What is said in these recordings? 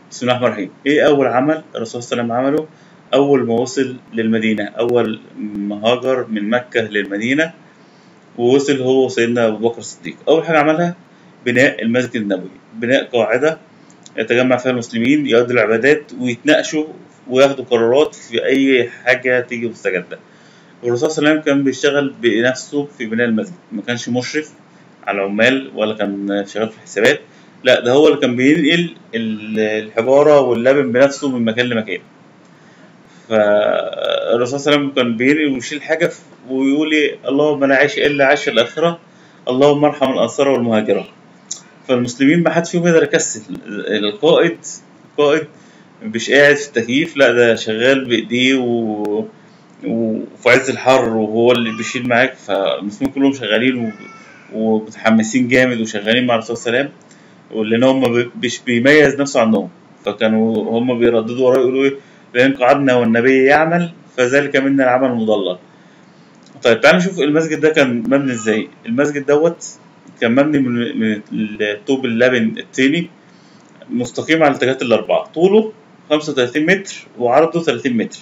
بسم الله الرحمن الرحيم ايه اول عمل الرسول صلى الله عليه وسلم عمله اول ما وصل للمدينه اول ما هاجر من مكه للمدينه ووصل هو وسيدنا ابو بكر الصديق اول حاجه عملها بناء المسجد النبوي بناء قاعده يتجمع فيها المسلمين يؤدوا العبادات ويتناقشوا وياخدوا قرارات في اي حاجه تيجي مستجده والرسول صلى الله عليه وسلم كان بيشتغل بنفسه في بناء المسجد ما كانش مشرف على العمال ولا كان شغال في الحسابات لا ده هو اللي كان بينقل ال- الحجارة واللبن بنفسه من مكان لمكان فالرسول صلى الله عليه وسلم كان بينقل ويشيل حاجة ف- ويقول إيه اللهم لا عيش إلا عيش الآخرة اللهم ارحم الأنصار والمهاجرة فالمسلمين ما حد فيهم يقدر يكسل القائد القائد مش قاعد في التكييف لا ده شغال بإيديه و... وفي عز الحر وهو اللي بيشيل معاك فالمسلمين كلهم شغالين و... ومتحمسين جامد وشغالين مع الرسول صلى الله عليه وسلم ولان هم بي- مش بيميز نفسه عنهم فكانوا هم بيرددوا وراه يقولوا ايه لان قعدنا والنبي يعمل فذلك منا العمل المضلل طيب تعالى نشوف المسجد ده كان مبني ازاي المسجد دوت كان مبني من من الطوب اللبن الطيني مستقيم على الاتجاهات الاربعه طوله 35 متر وعرضه 30 متر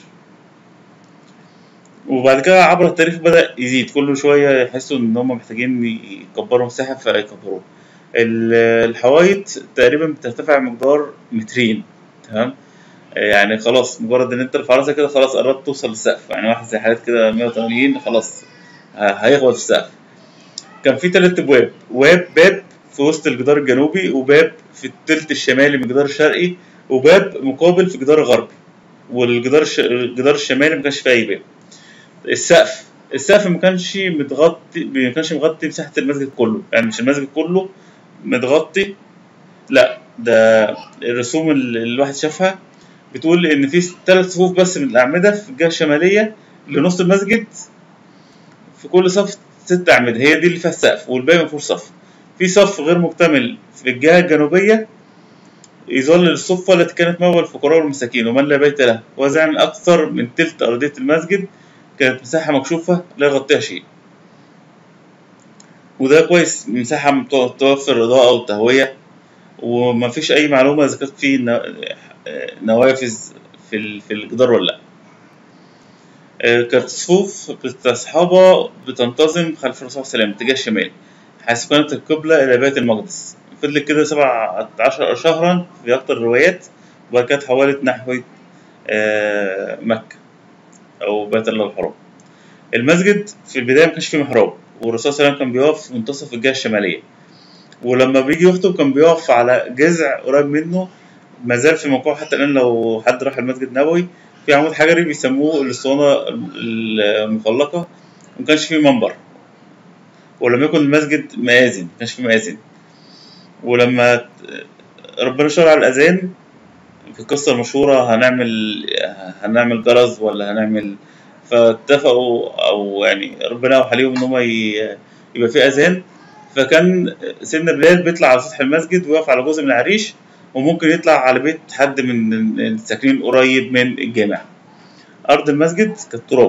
وبعد كده عبر التاريخ بدأ يزيد كل شوية يحسوا إن هم محتاجين يكبروا مساحة فيكبروه ال- الحوايط تقريبا بترتفع مقدار مترين تمام يعني خلاص مجرد ان انت ترفع راسك كده خلاص قربت توصل للسقف يعني واحد زي حالات كده 180 خلاص ه- هيخبط في السقف كان في تلات ابواب واب باب في وسط الجدار الجنوبي وباب في التلت الشمالي من الجدار الشرقي وباب مقابل في الجدار الغربي والجدار الش... الجدار الشمالي ما كانش فيه اي باب السقف السقف ما كانش متغطي ما كانش مغطي مساحة المسجد كله يعني مش المسجد كله متغطي لا ده الرسوم اللي الواحد شافها بتقول ان في ثلاث صفوف بس من الاعمده في الجهه الشماليه لنص المسجد في كل صف ست اعمده هي دي اللي فيها السقف والباقي ما فيهوش صف في صف غير مكتمل في الجهه الجنوبيه يظل الصفة التي كانت مأوى الفقراء والمساكين ومن لا بيت له وزعا أكثر من تلت أرضية المسجد كانت مساحة مكشوفة لا يغطيها شيء وده كويس مساحة مت- توفر إضاءة وتهوية وما فيش أي معلومة إذا كانت في ن- نوافذ في ال- في الجدار ولا لأ آه، كانت الصفوف بتصحابها بتنتظم خلف الرسول صلى الله عليه وسلم اتجاه الشمال حيث كانت القبلة إلى بيت المقدس فضلت كده سبع عشر شهرا في أكتر الروايات وبعد كده اتحولت نحو آه، مكة أو بيت الله الحرام المسجد في البداية ما كانش فيه محراب والرسول صلى الله عليه وسلم كان بيقف في منتصف الجهة الشمالية ولما بيجي يخطب كان بيقف على جذع قريب منه ما زال في موقعه حتى الآن لو حد راح المسجد النبوي في عمود حجري بيسموه الاسطوانة المخلقة وما كانش فيه منبر ولم يكن المسجد مآذن ما كانش فيه مآذن ولما ربنا شرع الأذان في القصة المشهورة هنعمل هنعمل جرس ولا هنعمل فاتفقوا أو يعني ربنا أوحى عليهم إن هما ي- يبقى في أذان فكان سيدنا بلال بيطلع على سطح المسجد ويقف على جزء من العريش وممكن يطلع على بيت حد من الساكنين قريب من الجامع أرض المسجد كانت تراب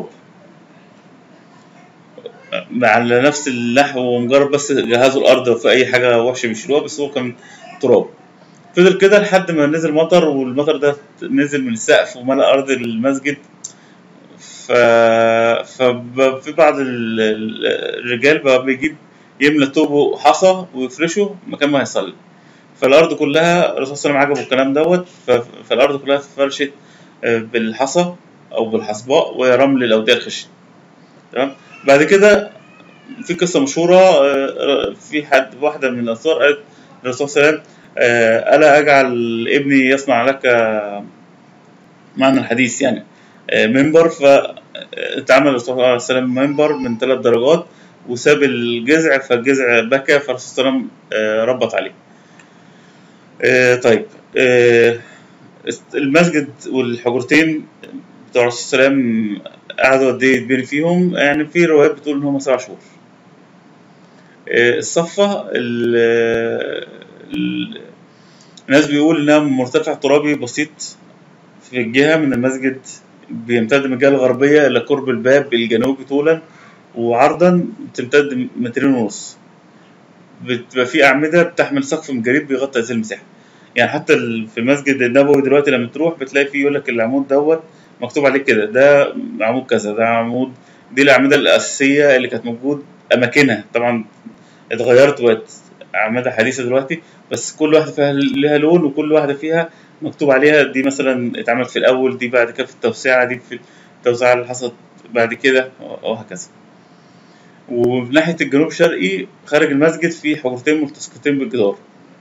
على نفس النحو ومجرد بس جهزوا الأرض وفي أي حاجة وحشة بيشيلوها بس هو كان تراب فضل كده لحد ما نزل مطر والمطر ده نزل من السقف وملأ أرض المسجد ف... ففي بعض ال- ال- الرجال بقى بيجيب يملى طوبه حصى ويفرشه مكان ما هيصلي فالأرض كلها الرسول صلى الله عليه وسلم عجبه الكلام دوت ف... فالأرض كلها فرشت آه، بالحصى أو بالحصباء ورمل الأودية الخشن تمام بعد كده في قصة مشهورة آه، في حد واحدة من الأنصار قالت للرسول صلى الله عليه وسلم آه، ألا أجعل ابني يصنع لك معنى الحديث يعني آه، منبر فاتعمل الرسول صلى الله عليه وسلم منبر من ثلاث درجات وساب الجذع فالجذع بكى فالرسول صلى الله عليه وسلم آه، ربط عليه آه، طيب آه، المسجد والحجرتين بتوع الرسول صلى الله عليه وسلم قعدوا قد ايه يتبني فيهم يعني في روايات بتقول ان هم سبع شهور آه، الصفة ال- ال- الناس بيقول انها مرتفع ترابي بسيط في الجهة من المسجد بيمتد من الجهة الغربية إلى قرب الباب الجنوبي طولا وعرضا بتمتد مترين ونص بتبقى في أعمدة بتحمل سقف من جريد بيغطي هذه المساحة يعني حتى ال- في المسجد النبوي دلوقتي لما تروح بتلاقي فيه يقول لك العمود دوت مكتوب عليه كده ده عمود كذا ده عمود دي الأعمدة الأساسية اللي كانت موجود أماكنها طبعا اتغيرت وبقت أعمدة حديثة دلوقتي بس كل واحدة فيها لها لون وكل واحدة فيها مكتوب عليها دي مثلا اتعملت في الأول دي بعد كده في التوسعة دي في التوسعة اللي حصلت بعد كده وهكذا ومن ناحية الجنوب الشرقي خارج المسجد في حجرتين ملتصقتين بالجدار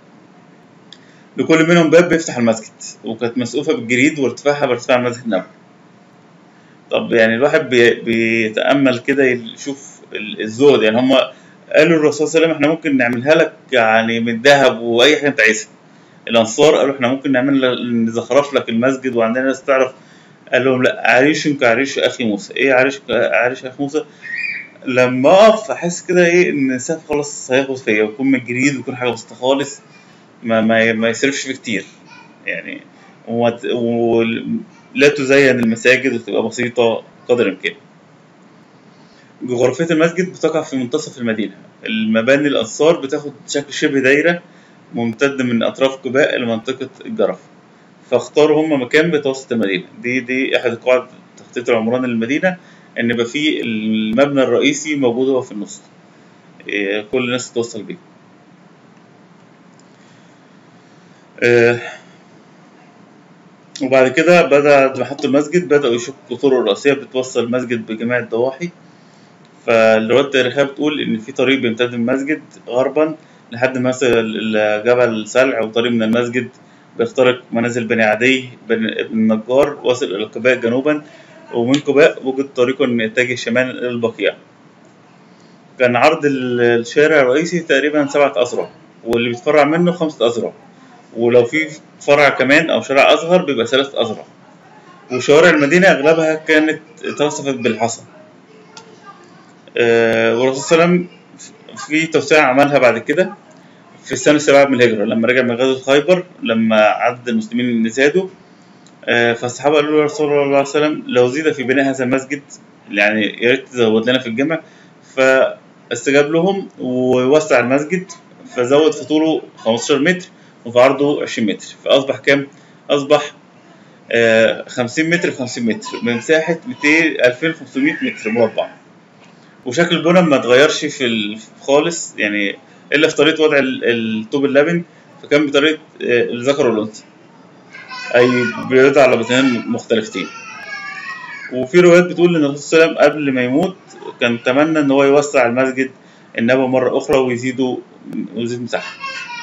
لكل منهم باب بيفتح المسجد وكانت مسقوفة بالجريد وارتفاعها بارتفاع المسجد النبوي طب يعني الواحد بي- بيتأمل كده يشوف ال- الزهد يعني هم قالوا الرسول صلى الله عليه وسلم احنا ممكن نعملها لك يعني من ذهب واي حاجه انت عايزها الانصار قالوا احنا ممكن نعمل لك- نزخرف لك المسجد وعندنا ناس تعرف قال لهم لا عريش كعريش اخي موسى ايه عريش عريش اخي موسى لما اقف احس كده ايه ان السقف خلاص هياخد فيا ويكون من جديد ويكون حاجه بسيطه خالص ما ما, ما يصرفش فيه كتير يعني وما ت- ولا تزين المساجد وتبقى بسيطه قدر الامكان جغرافية المسجد بتقع في منتصف المدينة المباني الأنصار بتاخد شكل شبه دايرة ممتد من أطراف قباء لمنطقة الجرف فاختاروا هم مكان بتوسط المدينة دي دي أحد قواعد تخطيط العمران للمدينة إن يبقى فيه المبنى الرئيسي موجود هو في النص إيه، كل الناس تتوصل بيه آه، وبعد كده بدأ بعد ما حطوا المسجد بدأوا يشقوا طرق رئيسية بتوصل المسجد بجميع الضواحي فالروايات التاريخية بتقول إن في طريق بيمتد من المسجد غربا لحد ما يصل ال- جبل سلع وطريق من المسجد بيخترق منازل بني عدي بن ابن النجار واصل إلى قباء جنوبا ومن قباء وجد طريق يتجه شمالا إلى البقيع كان عرض ال- الشارع الرئيسي تقريبا سبعة أذرع واللي بيتفرع منه خمسة أذرع ولو في فرع كمان أو شارع أصغر بيبقى ثلاثة أذرع وشوارع المدينة أغلبها كانت اتوصفت بالحصى آه، والرسول صلى الله عليه وسلم في توسعة عملها بعد كده في السنة السابعة من الهجرة لما رجع من غزوة خيبر لما عدد المسلمين زادوا آه، فالصحابة قالوا له يا رسول الله صلى الله عليه وسلم لو زيد في بناء هذا المسجد يعني يا ريت تزود لنا في الجامع فاستجاب لهم ووسع المسجد فزود في طوله 15 متر وفي عرضه 20 متر فأصبح كام؟ أصبح آه، 50 متر في 50 متر بمساحة 200 2500 متر مربع وشكل البنى ما اتغيرش في ال- خالص يعني الا في طريقه وضع ال- الطوب اللبن فكان بطريقه آه، الذكر والانثى اي بيوضع على بطنين مختلفتين وفي روايات بتقول ان الرسول صلى الله عليه وسلم قبل ما يموت كان تمنى ان هو يوسع المسجد النبوي مره اخرى ويزيده ويزيد مساحه